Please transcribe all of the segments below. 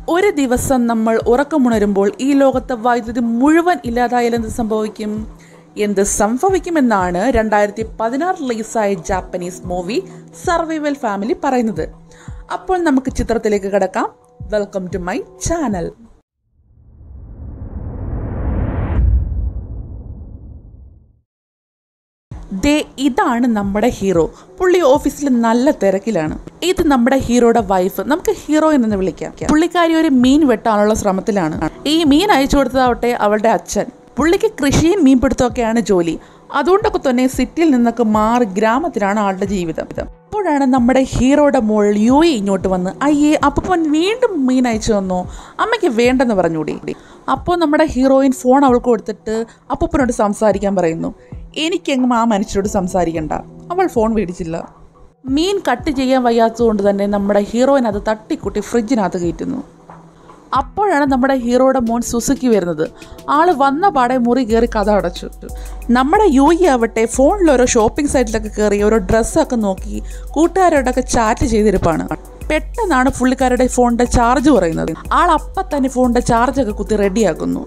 ഒരു ദിവസം നമ്മൾ ഉറക്കമുണരുമ്പോൾ ഈ ലോകത്തെ വൈദ്യുതി മുഴുവൻ ഇല്ലാതായാൽ എന്ത് സംഭവിക്കും എന്ത് സംഭവിക്കുമെന്നാണ് രണ്ടായിരത്തി പതിനാറ് റിലീസായ ജാപ്പനീസ് മൂവി സർവൈവൽ ഫാമിലി പറയുന്നത് അപ്പോൾ നമുക്ക് ചിത്രത്തിലേക്ക് കിടക്കാം വെൽക്കം ടു മൈ ചാനൽ ദേ ഇതാണ് നമ്മുടെ ഹീറോ പുള്ളി ഓഫീസിൽ നല്ല തിരക്കിലാണ് ഇത് നമ്മുടെ ഹീറോയുടെ വൈഫ് നമുക്ക് ഹീറോയിൻ എന്ന് വിളിക്കാം പുള്ളിക്കാരി ഒരു മീൻ വെട്ടാനുള്ള ശ്രമത്തിലാണ് ഈ മീൻ അയച്ചു കൊടുത്തതാവട്ടെ അവളുടെ അച്ഛൻ പുള്ളിക്ക് കൃഷിയും മീൻപിടുത്തമൊക്കെയാണ് ജോലി അതുകൊണ്ടൊക്കെ തന്നെ സിറ്റിയിൽ നിന്നൊക്കെ മാറി ഗ്രാമത്തിലാണ് ആളുടെ ജീവിതം അപ്പോഴാണ് നമ്മുടെ ഹീറോയുടെ മോൾ യു ഇ ഇങ്ങോട്ട് വന്ന് അയ്യേ അപ്പൻ വീണ്ടും മീൻ അയച്ചു തന്നോ അമ്മയ്ക്ക് വേണ്ടെന്ന് പറഞ്ഞൂടി അപ്പോൾ നമ്മുടെ ഹീറോയിൻ ഫോൺ അവൾക്ക് കൊടുത്തിട്ട് അപ്പനോട് സംസാരിക്കാൻ പറയുന്നു എനിക്കെങ്ങും ആ മനുഷ്യരോട് സംസാരിക്കണ്ട അവൾ ഫോൺ മേടിച്ചില്ല മീൻ കട്ട് ചെയ്യാൻ വയ്യാത്തതുകൊണ്ട് തന്നെ നമ്മുടെ ഹീറോയിൻ അത് തട്ടിക്കുട്ടി ഫ്രിഡ്ജിനകത്ത് കയറ്റുന്നു അപ്പോഴാണ് നമ്മുടെ ഹീറോയുടെ മോൻ സുസുക്കി വരുന്നത് ആള് വന്ന പാടെ മുറി കയറി കഥ അടച്ചു നമ്മുടെ യു ഇ ആവട്ടെ ഫോണിൽ ഓരോ ഷോപ്പിംഗ് സൈറ്റിലൊക്കെ കയറി ഓരോ ഡ്രസ്സൊക്കെ നോക്കി കൂട്ടുകാരോടൊക്കെ ചാറ്റ് ചെയ്തിരിപ്പാണ് പെട്ടെന്നാണ് പുള്ളിക്കാരുടെ ഫോണിൻ്റെ ചാർജ് പറയുന്നത് ആൾ അപ്പം തന്നെ ഫോണിൻ്റെ ചാർജൊക്കെ കുത്തി റെഡിയാക്കുന്നു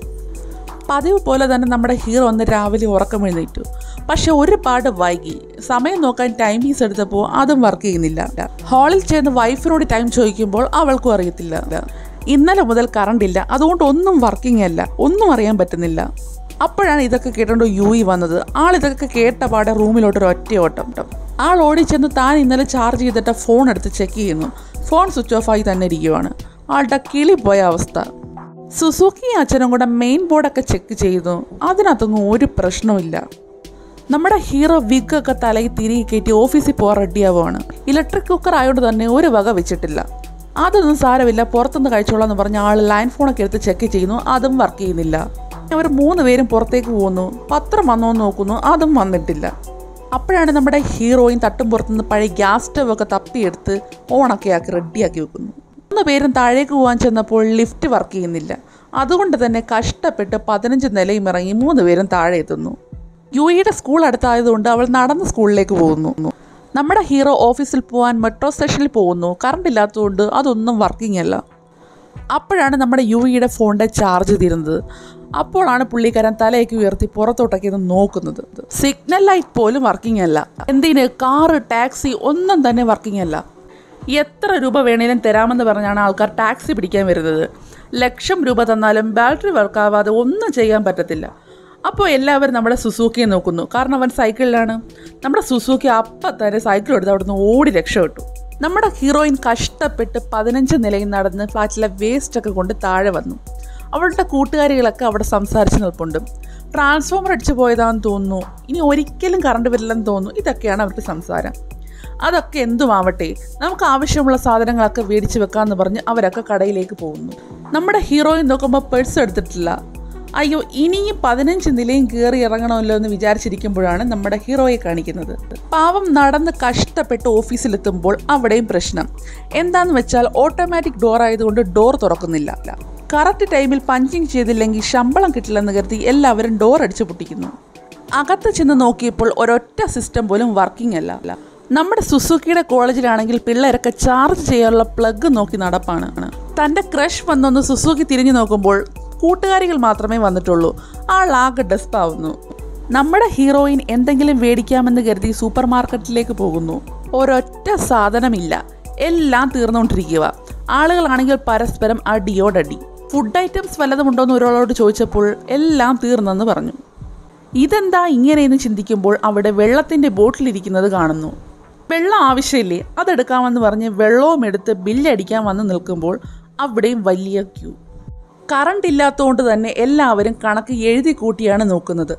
പതിവ് പോലെ തന്നെ നമ്മുടെ ഹീറോ ഒന്ന് രാവിലെ ഉറക്കം എഴുന്നേറ്റു പക്ഷെ ഒരുപാട് വൈകി സമയം നോക്കാൻ ടൈമിങ്സ് എടുത്തപ്പോൾ അതും വർക്ക് ചെയ്യുന്നില്ല ഹാളിൽ ചെന്ന് വൈഫിനോട് ടൈം ചോദിക്കുമ്പോൾ അവൾക്കും അറിയത്തില്ല ഇന്നലെ മുതൽ കറണ്ട് ഇല്ല അതുകൊണ്ട് ഒന്നും വർക്കിംഗ് അല്ല ഒന്നും അറിയാൻ പറ്റുന്നില്ല അപ്പോഴാണ് ഇതൊക്കെ കേട്ടോണ്ട് യു ഇ വന്നത് ആൾ ഇതൊക്കെ കേട്ട പാടെ റൂമിലോട്ട് ഒരു ഒറ്റ ഓട്ടം ആൾ ഓടിച്ചെന്ന് താൻ ഇന്നലെ ചാർജ് ചെയ്തിട്ട് ഫോൺ എടുത്ത് ചെക്ക് ചെയ്യുന്നു ഫോൺ സ്വിച്ച് ഓഫ് ആയി തന്നെ ഇരിക്കുവാണ് ആളുടെ കിളി പോയ അവസ്ഥ സുസുക്കി അച്ഛനും കൂടെ മെയിൻ ബോർഡൊക്കെ ചെക്ക് ചെയ്തു അതിനകത്തൊന്നും ഒരു പ്രശ്നവുമില്ല നമ്മുടെ ഹീറോ വിഗ് ഒക്കെ തലയിൽ തിരികെ കയറ്റി ഓഫീസിൽ പോകാൻ റെഡിയാവുകയാണ് ഇലക്ട്രിക് കുക്കർ ആയതുകൊണ്ട് തന്നെ ഒരു വക വെച്ചിട്ടില്ല അതൊന്നും സാരമില്ല പുറത്തുനിന്ന് കഴിച്ചോളാം എന്ന് പറഞ്ഞ ആൾ ലൈൻ ഫോണൊക്കെ എടുത്ത് ചെക്ക് ചെയ്യുന്നു അതും വർക്ക് ചെയ്യുന്നില്ല അവർ മൂന്ന് പേരും പുറത്തേക്ക് പോകുന്നു പത്രം വന്നോ എന്ന് നോക്കുന്നു അതും വന്നിട്ടില്ല അപ്പോഴാണ് നമ്മുടെ ഹീറോയിൻ തട്ടും പുറത്തുനിന്ന് പഴയ ഗ്യാസ് സ്റ്റവ് ഒക്കെ തപ്പിയെടുത്ത് ഓണൊക്കെ ആക്കി റെഡിയാക്കി വെക്കുന്നു മൂന്ന് പേരും താഴേക്ക് പോകാൻ ചെന്നപ്പോൾ ലിഫ്റ്റ് വർക്ക് ചെയ്യുന്നില്ല അതുകൊണ്ട് തന്നെ കഷ്ടപ്പെട്ട് പതിനഞ്ച് നിലയും ഇറങ്ങി മൂന്ന് പേരും താഴെ എത്തുന്നു യു ഇയുടെ സ്കൂൾ അടുത്തായതുകൊണ്ട് അവൾ നടന്ന് സ്കൂളിലേക്ക് പോകുന്നു നമ്മുടെ ഹീറോ ഓഫീസിൽ പോകാൻ മെട്രോ സ്റ്റേഷനിൽ പോകുന്നു കറണ്ട് ഇല്ലാത്തതുകൊണ്ട് അതൊന്നും വർക്കിംഗ് അല്ല അപ്പോഴാണ് നമ്മുടെ യു ഇയുടെ ഫോണിൻ്റെ ചാർജ് തീരുന്നത് അപ്പോഴാണ് പുള്ളിക്കാരൻ തലയൊക്കെ ഉയർത്തി പുറത്തോട്ടൊക്കെ ഇത് നോക്കുന്നത് സിഗ്നൽ ലൈറ്റ് പോലും വർക്കിംഗ് അല്ല എന്തിന് കാറ് ടാക്സി ഒന്നും തന്നെ വർക്കിംഗ് അല്ല എത്ര രൂപ വേണേലും തരാമെന്ന് പറഞ്ഞാണ് ആൾക്കാർ ടാക്സി പിടിക്കാൻ വരുന്നത് ലക്ഷം രൂപ തന്നാലും ബാറ്ററി വർക്കാവാതെ ഒന്നും ചെയ്യാൻ പറ്റത്തില്ല അപ്പോൾ എല്ലാവരും നമ്മുടെ സുസൂക്കിയെ നോക്കുന്നു കാരണം അവൻ സൈക്കിളിലാണ് നമ്മുടെ സുസൂക്കി അപ്പം തന്നെ സൈക്കിൾ എടുത്ത് അവിടുന്ന് ഓടി രക്ഷപ്പെട്ടു നമ്മുടെ ഹീറോയിൻ കഷ്ടപ്പെട്ട് പതിനഞ്ച് നിലയിൽ നടന്ന് ഫ്ലാറ്റിലെ വേസ്റ്റൊക്കെ കൊണ്ട് താഴെ വന്നു അവളുടെ കൂട്ടുകാരികളൊക്കെ അവിടെ സംസാരിച്ച് നിൽപ്പുണ്ട് ട്രാൻസ്ഫോമർ അടിച്ചു പോയതാണെന്ന് തോന്നുന്നു ഇനി ഒരിക്കലും കറണ്ട് വരില്ലെന്ന് തോന്നുന്നു ഇതൊക്കെയാണ് അവരുടെ സംസാരം അതൊക്കെ എന്തുമാവട്ടെ നമുക്ക് ആവശ്യമുള്ള സാധനങ്ങളൊക്കെ മേടിച്ച് വെക്കാമെന്ന് പറഞ്ഞ് അവരൊക്കെ കടയിലേക്ക് പോകുന്നു നമ്മുടെ ഹീറോയിൻ നോക്കുമ്പോൾ പേഴ്സ് എടുത്തിട്ടില്ല അയ്യോ ഇനിയും പതിനഞ്ച് നിലയും കയറി ഇറങ്ങണമല്ലോ എന്ന് വിചാരിച്ചിരിക്കുമ്പോഴാണ് നമ്മുടെ ഹീറോയെ കാണിക്കുന്നത് പാവം നടന്ന് കഷ്ടപ്പെട്ട് ഓഫീസിലെത്തുമ്പോൾ അവിടെയും പ്രശ്നം എന്താന്ന് വെച്ചാൽ ഓട്ടോമാറ്റിക് ഡോർ ആയതുകൊണ്ട് ഡോർ തുറക്കുന്നില്ല കറക്റ്റ് ടൈമിൽ പഞ്ചിങ് ചെയ്തില്ലെങ്കിൽ ശമ്പളം കിട്ടില്ലെന്ന് കരുതി എല്ലാവരും ഡോർ അടിച്ചു പൊട്ടിക്കുന്നു അകത്ത് ചെന്ന് നോക്കിയപ്പോൾ ഒരൊറ്റ സിസ്റ്റം പോലും വർക്കിംഗ് അല്ല നമ്മുടെ സുസുക്കിയുടെ കോളേജിലാണെങ്കിൽ പിള്ളേരൊക്കെ ചാർജ് ചെയ്യാനുള്ള പ്ലഗ് നോക്കി നടപ്പാണ് തൻ്റെ ക്രഷ് വന്നൊന്ന് സുസുക്കി തിരിഞ്ഞു നോക്കുമ്പോൾ കൂട്ടുകാരികൾ മാത്രമേ വന്നിട്ടുള്ളൂ ആളാകെ ഡെസ്പാവുന്നു നമ്മുടെ ഹീറോയിൻ എന്തെങ്കിലും മേടിക്കാമെന്ന് കരുതി സൂപ്പർ മാർക്കറ്റിലേക്ക് പോകുന്നു ഒരൊറ്റ സാധനമില്ല എല്ലാം തീർന്നുകൊണ്ടിരിക്കുക ആളുകളാണെങ്കിൽ പരസ്പരം അടിയോടടി ഫുഡ് ഐറ്റംസ് വല്ലതുമുണ്ടോ എന്ന് ഒരാളോട് ചോദിച്ചപ്പോൾ എല്ലാം തീർന്നെന്ന് പറഞ്ഞു ഇതെന്താ ഇങ്ങനെയെന്ന് ചിന്തിക്കുമ്പോൾ അവിടെ വെള്ളത്തിൻ്റെ ബോട്ടിലിരിക്കുന്നത് കാണുന്നു വെള്ളം ആവശ്യമില്ലേ അതെടുക്കാമെന്ന് പറഞ്ഞ് വെള്ളവും എടുത്ത് ബില്ലടിക്കാൻ വന്ന് നിൽക്കുമ്പോൾ അവിടെയും വലിയ ക്യൂ കറണ്ട് ഇല്ലാത്തതുകൊണ്ട് തന്നെ എല്ലാവരും കണക്ക് എഴുതി കൂട്ടിയാണ് നോക്കുന്നത്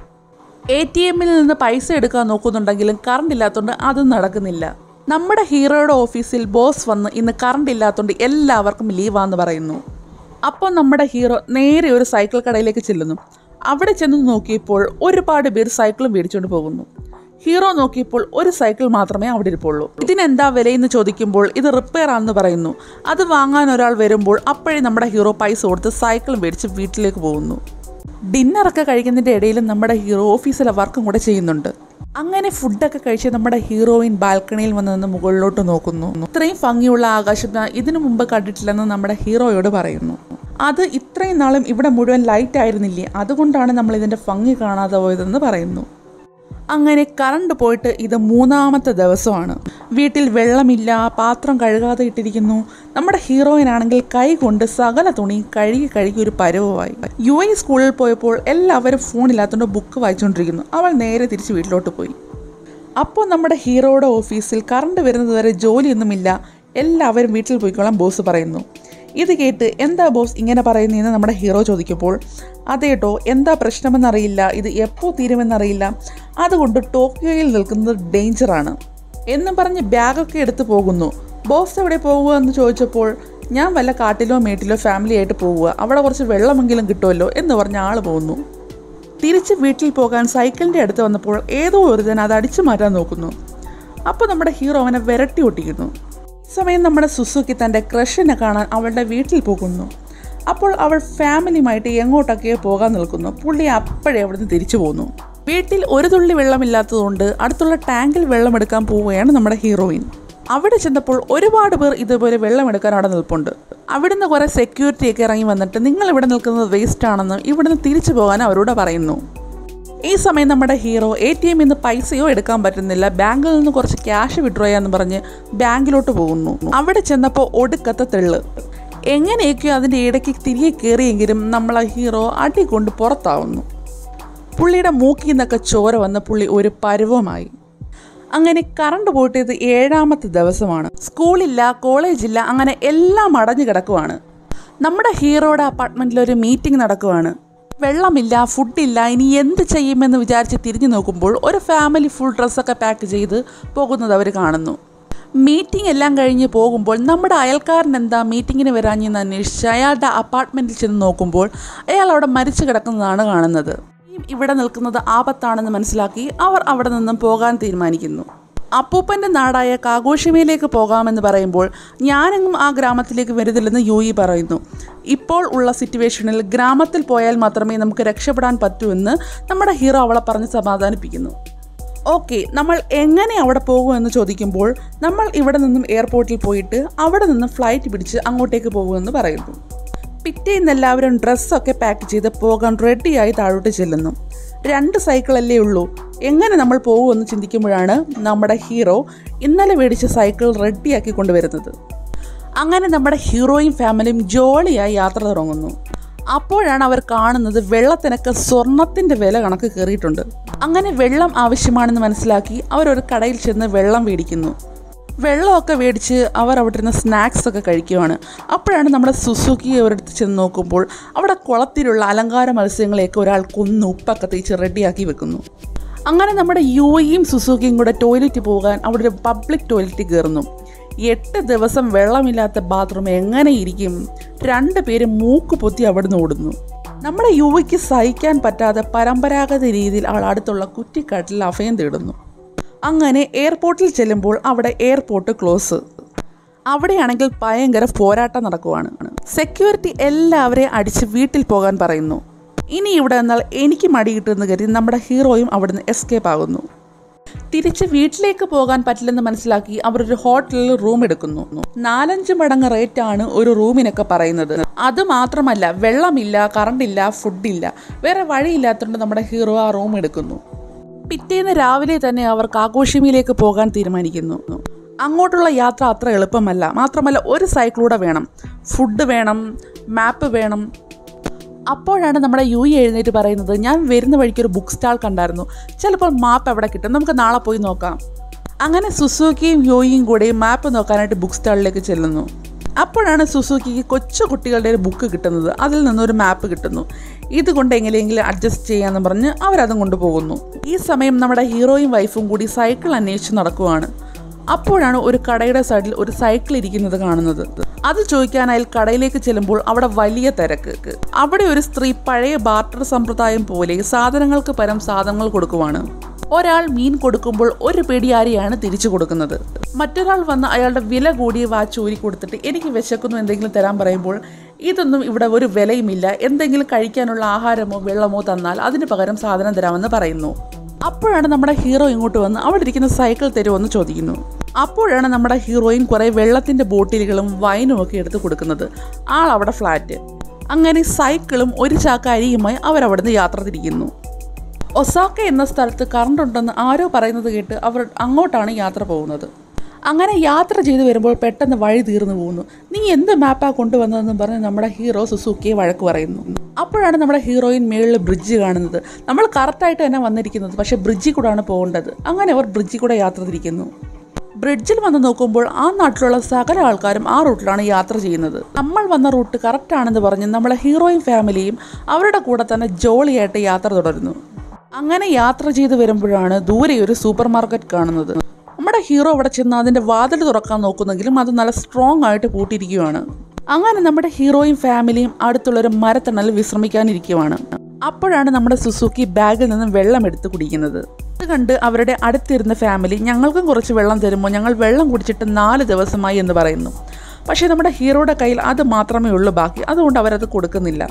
എ ടി എമ്മിൽ നിന്ന് പൈസ എടുക്കാൻ നോക്കുന്നുണ്ടെങ്കിലും കറണ്ട് ഇല്ലാത്തതുകൊണ്ട് അതും നടക്കുന്നില്ല നമ്മുടെ ഹീറോയുടെ ഓഫീസിൽ ബോസ് വന്ന് ഇന്ന് കറണ്ട് ഇല്ലാത്തതുകൊണ്ട് എല്ലാവർക്കും ലീവാന്ന് പറയുന്നു അപ്പോൾ നമ്മുടെ ഹീറോ നേരെ ഒരു സൈക്കിൾ കടയിലേക്ക് ചെല്ലുന്നു അവിടെ ചെന്ന് നോക്കിയപ്പോൾ ഒരുപാട് പേർ സൈക്കിളും മേടിച്ചുകൊണ്ട് പോകുന്നു ഹീറോ നോക്കിയപ്പോൾ ഒരു സൈക്കിൾ മാത്രമേ അവിടെ ഇരിപ്പുള്ളൂ ഇതിനെന്താ വിലയെന്ന് ചോദിക്കുമ്പോൾ ഇത് റിപ്പയർ ആണെന്ന് പറയുന്നു അത് വാങ്ങാൻ ഒരാൾ വരുമ്പോൾ അപ്പോഴേ നമ്മുടെ ഹീറോ പൈസ കൊടുത്ത് സൈക്കിൾ മേടിച്ച് വീട്ടിലേക്ക് പോകുന്നു ഡിന്നറൊക്കെ കഴിക്കുന്നതിൻ്റെ ഇടയിൽ നമ്മുടെ ഹീറോ ഓഫീസിലെ വർക്കും കൂടെ ചെയ്യുന്നുണ്ട് അങ്ങനെ ഫുഡൊക്കെ കഴിച്ച് നമ്മുടെ ഹീറോയിൻ ബാൽക്കണിയിൽ വന്ന് നിന്ന് മുകളിലോട്ട് നോക്കുന്നു ഇത്രയും ഭംഗിയുള്ള ആകാശം ഞാൻ ഇതിനു മുമ്പ് കണ്ടിട്ടില്ലെന്ന് നമ്മുടെ ഹീറോയോട് പറയുന്നു അത് ഇത്രയും നാളും ഇവിടെ മുഴുവൻ ലൈറ്റ് ആയിരുന്നില്ലേ അതുകൊണ്ടാണ് നമ്മൾ ഇതിൻ്റെ ഭംഗി കാണാതെ പോയതെന്ന് പറയുന്നു അങ്ങനെ കറണ്ട് പോയിട്ട് ഇത് മൂന്നാമത്തെ ദിവസമാണ് വീട്ടിൽ വെള്ളമില്ല പാത്രം കഴുകാതെ ഇട്ടിരിക്കുന്നു നമ്മുടെ ഹീറോയിനാണെങ്കിൽ കൈ കൊണ്ട് സകല തുണി കഴുകി കഴുകി ഒരു പരുവമായി യു ഐ സ്കൂളിൽ പോയപ്പോൾ എല്ലാവരും ഫോണില്ലാത്തതുകൊണ്ട് ബുക്ക് വായിച്ചുകൊണ്ടിരിക്കുന്നു അവൾ നേരെ തിരിച്ച് വീട്ടിലോട്ട് പോയി അപ്പോൾ നമ്മുടെ ഹീറോയുടെ ഓഫീസിൽ കറണ്ട് വരുന്നത് വരെ ജോലിയൊന്നുമില്ല എല്ലാവരും വീട്ടിൽ പോയിക്കോളാം ബോസ് പറയുന്നു ഇത് കേട്ട് എന്താ ബോസ് ഇങ്ങനെ പറയുന്നതെന്ന് നമ്മുടെ ഹീറോ ചോദിക്കുമ്പോൾ അതേട്ടോ എന്താ പ്രശ്നമെന്നറിയില്ല ഇത് എപ്പോൾ തീരുമെന്നറിയില്ല അതുകൊണ്ട് ടോക്കിയോയിൽ നിൽക്കുന്നത് ഡേഞ്ചറാണ് എന്നും പറഞ്ഞ് ബാഗൊക്കെ എടുത്ത് പോകുന്നു ബോസ് എവിടെ പോകുക എന്ന് ചോദിച്ചപ്പോൾ ഞാൻ വല്ല കാട്ടിലോ മേട്ടിലോ ഫാമിലി ആയിട്ട് പോകുക അവിടെ കുറച്ച് വെള്ളമെങ്കിലും കിട്ടുമല്ലോ എന്ന് പറഞ്ഞ ആൾ പോകുന്നു തിരിച്ച് വീട്ടിൽ പോകാൻ സൈക്കിളിൻ്റെ അടുത്ത് വന്നപ്പോൾ ഏതോ ഒരുതൻ അത് അടിച്ചു മാറ്റാൻ നോക്കുന്നു അപ്പോൾ നമ്മുടെ ഹീറോ അവനെ വിരട്ടി ഒട്ടിക്കുന്നു ഈ സമയം നമ്മുടെ സുസുക്കി തൻ്റെ ക്രഷിനെ കാണാൻ അവളുടെ വീട്ടിൽ പോകുന്നു അപ്പോൾ അവൾ ഫാമിലിയുമായിട്ട് എങ്ങോട്ടൊക്കെയോ പോകാൻ നിൽക്കുന്നു പുള്ളി അപ്പോഴേ അവിടുന്ന് തിരിച്ചു പോന്നു വീട്ടിൽ ഒരു തുള്ളി വെള്ളമില്ലാത്തതുകൊണ്ട് അടുത്തുള്ള ടാങ്കിൽ വെള്ളമെടുക്കാൻ പോവുകയാണ് നമ്മുടെ ഹീറോയിൻ അവിടെ ചെന്നപ്പോൾ ഒരുപാട് പേർ ഇതുപോലെ വെള്ളമെടുക്കാൻ അവിടെ നിൽപ്പുണ്ട് അവിടുന്ന് കുറേ സെക്യൂരിറ്റി ഒക്കെ ഇറങ്ങി വന്നിട്ട് നിങ്ങൾ ഇവിടെ നിൽക്കുന്നത് വേസ്റ്റ് ആണെന്നും ഇവിടുന്ന് തിരിച്ചു പോകാൻ അവരോട് പറയുന്നു ഈ സമയം നമ്മുടെ ഹീറോ എ ടി എമ്മിൽ നിന്ന് പൈസയോ എടുക്കാൻ പറ്റുന്നില്ല ബാങ്കിൽ നിന്ന് കുറച്ച് ക്യാഷ് വിഡ്രോ ചെയ്യാന്ന് പറഞ്ഞ് ബാങ്കിലോട്ട് പോകുന്നു അവിടെ ചെന്നപ്പോൾ ഒടുക്കത്തെ തെള്ള് എങ്ങനെയൊക്കെയോ അതിൻ്റെ ഇടയ്ക്ക് തിരികെ കയറിയെങ്കിലും നമ്മളെ ഹീറോ അടി കൊണ്ട് പുറത്താവുന്നു പുള്ളിയുടെ മൂക്കിൽ നിന്നൊക്കെ ചോര വന്ന പുള്ളി ഒരു പരുവമായി അങ്ങനെ കറണ്ട് പോയിട്ട് ഇത് ഏഴാമത്തെ ദിവസമാണ് സ്കൂളില്ല കോളേജില്ല അങ്ങനെ എല്ലാം അടഞ്ഞു കിടക്കുവാണ് നമ്മുടെ ഹീറോയുടെ അപ്പാർട്ട്മെൻറ്റിൽ ഒരു മീറ്റിംഗ് നടക്കുവാണ് വെള്ളമില്ല ഫുഡില്ല ഇനി എന്ത് ചെയ്യുമെന്ന് വിചാരിച്ച് തിരിഞ്ഞു നോക്കുമ്പോൾ ഒരു ഫാമിലി ഫുൾ ഡ്രസ്സൊക്കെ പാക്ക് ചെയ്ത് പോകുന്നത് അവർ കാണുന്നു മീറ്റിംഗ് എല്ലാം കഴിഞ്ഞ് പോകുമ്പോൾ നമ്മുടെ അയൽക്കാരൻ എന്താ മീറ്റിങ്ങിന് വരാഞ്ഞെന്ന് അന്വേഷിച്ച് അയാളുടെ അപ്പാർട്ട്മെൻറ്റിൽ ചെന്ന് നോക്കുമ്പോൾ അയാൾ അവിടെ മരിച്ചു കിടക്കുന്നതാണ് കാണുന്നത് ഇവിടെ നിൽക്കുന്നത് ആപത്താണെന്ന് മനസ്സിലാക്കി അവർ അവിടെ നിന്നും പോകാൻ തീരുമാനിക്കുന്നു അപ്പൂപ്പൻ്റെ നാടായ കാഘോഷിമയിലേക്ക് പോകാമെന്ന് പറയുമ്പോൾ ഞാനെങ്ങും ആ ഗ്രാമത്തിലേക്ക് വരുന്നില്ലെന്ന് യു ഇ പറയുന്നു ഇപ്പോൾ ഉള്ള സിറ്റുവേഷനിൽ ഗ്രാമത്തിൽ പോയാൽ മാത്രമേ നമുക്ക് രക്ഷപ്പെടാൻ പറ്റൂ എന്ന് നമ്മുടെ ഹീറോ അവളെ പറഞ്ഞ് സമാധാനിപ്പിക്കുന്നു ഓക്കെ നമ്മൾ എങ്ങനെ അവിടെ പോകുമെന്ന് ചോദിക്കുമ്പോൾ നമ്മൾ ഇവിടെ നിന്നും എയർപോർട്ടിൽ പോയിട്ട് അവിടെ നിന്ന് ഫ്ലൈറ്റ് പിടിച്ച് അങ്ങോട്ടേക്ക് പോകുമെന്ന് പറയുന്നു പിറ്റേന്ന് എല്ലാവരും ഡ്രസ്സൊക്കെ പാക്ക് ചെയ്ത് പോകാൻ റെഡിയായി താഴോട്ട് ചെല്ലുന്നു രണ്ട് സൈക്കിളല്ലേ ഉള്ളൂ എങ്ങനെ നമ്മൾ പോകുമെന്ന് ചിന്തിക്കുമ്പോഴാണ് നമ്മുടെ ഹീറോ ഇന്നലെ മേടിച്ച സൈക്കിൾ റെഡിയാക്കി കൊണ്ടുവരുന്നത് അങ്ങനെ നമ്മുടെ ഹീറോയും ഫാമിലിയും ജോളിയായി യാത്ര തുടങ്ങുന്നു അപ്പോഴാണ് അവർ കാണുന്നത് വെള്ളത്തിനൊക്കെ സ്വർണത്തിൻ്റെ വില കണക്ക് കയറിയിട്ടുണ്ട് അങ്ങനെ വെള്ളം ആവശ്യമാണെന്ന് മനസ്സിലാക്കി അവരൊരു കടയിൽ ചെന്ന് വെള്ളം മേടിക്കുന്നു വെള്ളമൊക്കെ മേടിച്ച് അവർ അവിടെ ഇരുന്ന് സ്നാക്സ് ഒക്കെ കഴിക്കുവാണ് അപ്പോഴാണ് നമ്മുടെ സുസുക്കി അവരടുത്ത് ചെന്ന് നോക്കുമ്പോൾ അവിടെ കുളത്തിലുള്ള അലങ്കാര മത്സ്യങ്ങളെയൊക്കെ ഒരാൾ കൊന്ന് ഉപ്പൊക്കെ തേച്ച് റെഡിയാക്കി വെക്കുന്നു അങ്ങനെ നമ്മുടെ യുയും സുസുക്കിയും കൂടെ ടോയ്ലറ്റ് പോകാൻ അവിടെ ഒരു പബ്ലിക് ടോയ്ലറ്റിൽ കയറുന്നു എട്ട് ദിവസം വെള്ളമില്ലാത്ത ബാത്റൂം എങ്ങനെ ഇരിക്കും രണ്ട് പേര് മൂക്ക് പൊത്തി അവിടുന്ന് ഓടുന്നു നമ്മുടെ യുവയ്ക്ക് സഹിക്കാൻ പറ്റാതെ പരമ്പരാഗത രീതിയിൽ അവൾ അടുത്തുള്ള കുറ്റിക്കാട്ടിൽ അഭയം തേടുന്നു അങ്ങനെ എയർപോർട്ടിൽ ചെല്ലുമ്പോൾ അവിടെ എയർപോർട്ട് ക്ലോസ് അവിടെയാണെങ്കിൽ ഭയങ്കര പോരാട്ടം നടക്കുവാണ് സെക്യൂരിറ്റി എല്ലാവരെയും അടിച്ച് വീട്ടിൽ പോകാൻ പറയുന്നു ഇനി ഇവിടെ നിന്നാൽ എനിക്ക് മടി കിട്ടുമെന്ന് കരുതി നമ്മുടെ ഹീറോയും അവിടുന്ന് എസ്കേപ്പ് ആകുന്നു തിരിച്ച് വീട്ടിലേക്ക് പോകാൻ പറ്റില്ലെന്ന് മനസ്സിലാക്കി അവർ ഒരു ഹോട്ടലിൽ റൂം എടുക്കുന്നു നാലഞ്ച് മടങ്ങ് റേറ്റ് ആണ് ഒരു റൂമിനൊക്കെ പറയുന്നത് അത് മാത്രമല്ല വെള്ളമില്ല കറണ്ടില്ല ഫുഡില്ല വേറെ വഴിയില്ലാത്തതുകൊണ്ട് നമ്മുടെ ഹീറോ ആ റൂം എടുക്കുന്നു പിറ്റേന്ന് രാവിലെ തന്നെ അവർ കാഘോഷിമിയിലേക്ക് പോകാൻ തീരുമാനിക്കുന്നു അങ്ങോട്ടുള്ള യാത്ര അത്ര എളുപ്പമല്ല മാത്രമല്ല ഒരു സൈക്കിളൂടെ വേണം ഫുഡ് വേണം മാപ്പ് വേണം അപ്പോഴാണ് നമ്മുടെ യു ഇ എഴുന്നേറ്റ് പറയുന്നത് ഞാൻ വരുന്ന വഴിക്ക് ഒരു ബുക്ക് സ്റ്റാൾ കണ്ടായിരുന്നു ചിലപ്പോൾ മാപ്പ് എവിടെ കിട്ടും നമുക്ക് നാളെ പോയി നോക്കാം അങ്ങനെ സുസുക്കിയും യോയും കൂടെ മാപ്പ് നോക്കാനായിട്ട് ബുക്ക് സ്റ്റാളിലേക്ക് ചെല്ലുന്നു അപ്പോഴാണ് സുസുക്കിക്ക് കൊച്ചു കുട്ടികളുടെ ഒരു ബുക്ക് കിട്ടുന്നത് അതിൽ നിന്നൊരു മാപ്പ് കിട്ടുന്നു ഇതുകൊണ്ട് എങ്ങനെയെങ്കിലും അഡ്ജസ്റ്റ് ചെയ്യാമെന്ന് പറഞ്ഞ് അവരതും കൊണ്ടുപോകുന്നു ഈ സമയം നമ്മുടെ ഹീറോയും വൈഫും കൂടി സൈക്കിൾ അന്വേഷിച്ച് നടക്കുവാണ് അപ്പോഴാണ് ഒരു കടയുടെ സൈഡിൽ ഒരു സൈക്കിൾ ഇരിക്കുന്നത് കാണുന്നത് അത് ചോദിക്കാനായി കടയിലേക്ക് ചെല്ലുമ്പോൾ അവിടെ വലിയ തിരക്ക് അവിടെ ഒരു സ്ത്രീ പഴയ ബാർട്ടർ സമ്പ്രദായം പോലെ സാധനങ്ങൾക്ക് പരം സാധനങ്ങൾ കൊടുക്കുവാണ് ഒരാൾ മീൻ കൊടുക്കുമ്പോൾ ഒരു പിടിയാരിയാണ് തിരിച്ചു കൊടുക്കുന്നത് മറ്റൊരാൾ വന്ന് അയാളുടെ വില കൂടിയ വാച്ച് ഊരി കൊടുത്തിട്ട് എനിക്ക് വിശക്കുന്നു എന്തെങ്കിലും തരാൻ പറയുമ്പോൾ ഇതൊന്നും ഇവിടെ ഒരു വിലയുമില്ല എന്തെങ്കിലും കഴിക്കാനുള്ള ആഹാരമോ വെള്ളമോ തന്നാൽ അതിന് പകരം സാധനം തരാമെന്ന് പറയുന്നു അപ്പോഴാണ് നമ്മുടെ ഹീറോ ഇങ്ങോട്ട് വന്ന് അവിടെ ഇരിക്കുന്ന സൈക്കിൾ തരുമെന്ന് ചോദിക്കുന്നു അപ്പോഴാണ് നമ്മുടെ ഹീറോയിൻ കുറേ വെള്ളത്തിൻ്റെ ബോട്ടിലുകളും വൈനും ഒക്കെ എടുത്ത് കൊടുക്കുന്നത് ആൾ അവിടെ ഫ്ലാറ്റ് അങ്ങനെ സൈക്കിളും ഒരു ചാക്ക അരിയുമായി അവരവിടുന്ന് യാത്ര തിരിക്കുന്നു ഒസാക്ക എന്ന സ്ഥലത്ത് കറണ്ട് ഉണ്ടെന്ന് ആരോ പറയുന്നത് കേട്ട് അവർ അങ്ങോട്ടാണ് യാത്ര പോകുന്നത് അങ്ങനെ യാത്ര ചെയ്തു വരുമ്പോൾ പെട്ടെന്ന് വഴി തീർന്നു പോകുന്നു നീ എന്ത് മാപ്പാ കൊണ്ടുവന്നതെന്ന് പറഞ്ഞ് നമ്മുടെ ഹീറോ സുസുക്കിയെ വഴക്ക് പറയുന്നു അപ്പോഴാണ് നമ്മുടെ ഹീറോയിൻ മേളിൽ ബ്രിഡ്ജ് കാണുന്നത് നമ്മൾ കറക്റ്റായിട്ട് തന്നെ വന്നിരിക്കുന്നത് പക്ഷേ ബ്രിഡ്ജിൽ കൂടെയാണ് പോകേണ്ടത് അങ്ങനെ അവർ ബ്രിഡ്ജിൽ കൂടെ യാത്ര തിരിക്കുന്നു ബ്രിഡ്ജിൽ വന്ന് നോക്കുമ്പോൾ ആ നാട്ടിലുള്ള സകല ആൾക്കാരും ആ റൂട്ടിലാണ് യാത്ര ചെയ്യുന്നത് നമ്മൾ വന്ന റൂട്ട് കറക്റ്റ് ആണെന്ന് പറഞ്ഞ് നമ്മളെ ഹീറോയും ഫാമിലിയും അവരുടെ കൂടെ തന്നെ ജോളിയായിട്ട് യാത്ര തുടരുന്നു അങ്ങനെ യാത്ര ചെയ്ത് വരുമ്പോഴാണ് ദൂരെ ഒരു സൂപ്പർ മാർക്കറ്റ് കാണുന്നത് നമ്മുടെ ഹീറോ അവിടെ ചെന്ന് അതിൻ്റെ വാതിൽ തുറക്കാൻ നോക്കുന്നെങ്കിലും അത് നല്ല സ്ട്രോങ് ആയിട്ട് പൂട്ടിയിരിക്കുകയാണ് അങ്ങനെ നമ്മുടെ ഹീറോയും ഫാമിലിയും അടുത്തുള്ളൊരു മരത്തണലിൽ വിശ്രമിക്കാനിരിക്കുവാണ് അപ്പോഴാണ് നമ്മുടെ സുസുക്കി ബാഗിൽ നിന്നും വെള്ളം എടുത്ത് കുടിക്കുന്നത് ഇത് കണ്ട് അവരുടെ അടുത്തിരുന്ന ഫാമിലി ഞങ്ങൾക്കും കുറച്ച് വെള്ളം തരുമ്പോൾ ഞങ്ങൾ വെള്ളം കുടിച്ചിട്ട് നാല് ദിവസമായി എന്ന് പറയുന്നു പക്ഷേ നമ്മുടെ ഹീറോയുടെ കയ്യിൽ അത് മാത്രമേ ഉള്ളൂ ബാക്കി അതുകൊണ്ട് അവരത് കൊടുക്കുന്നില്ല